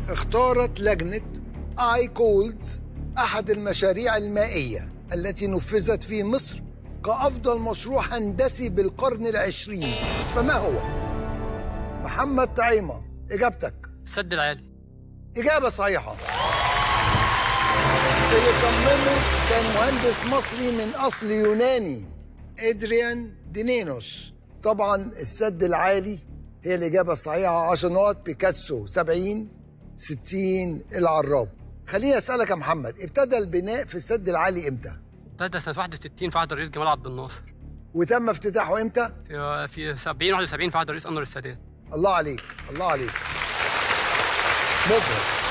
اختارت لجنة آي كولد أحد المشاريع المائية التي نفذت في مصر كأفضل مشروع هندسي بالقرن العشرين فما هو؟ محمد طعيمة إجابتك السد العالي إجابة صحيحة اللي صممه كان مهندس مصري من أصل يوناني إدريان دينينوس طبعا السد العالي هي الإجابة الصحيحة 10 نقط بيكاسو 70 60 العراب خليني أسألك يا محمد ابتدى البناء في السد العالي إمتى؟ ابتدى سنة 61 في عهد الرئيس جمال عبد الناصر وتم افتتاحه إمتى؟ في في 70 71 في عهد الرئيس أنور السادات الله عليك الله عليك مبهر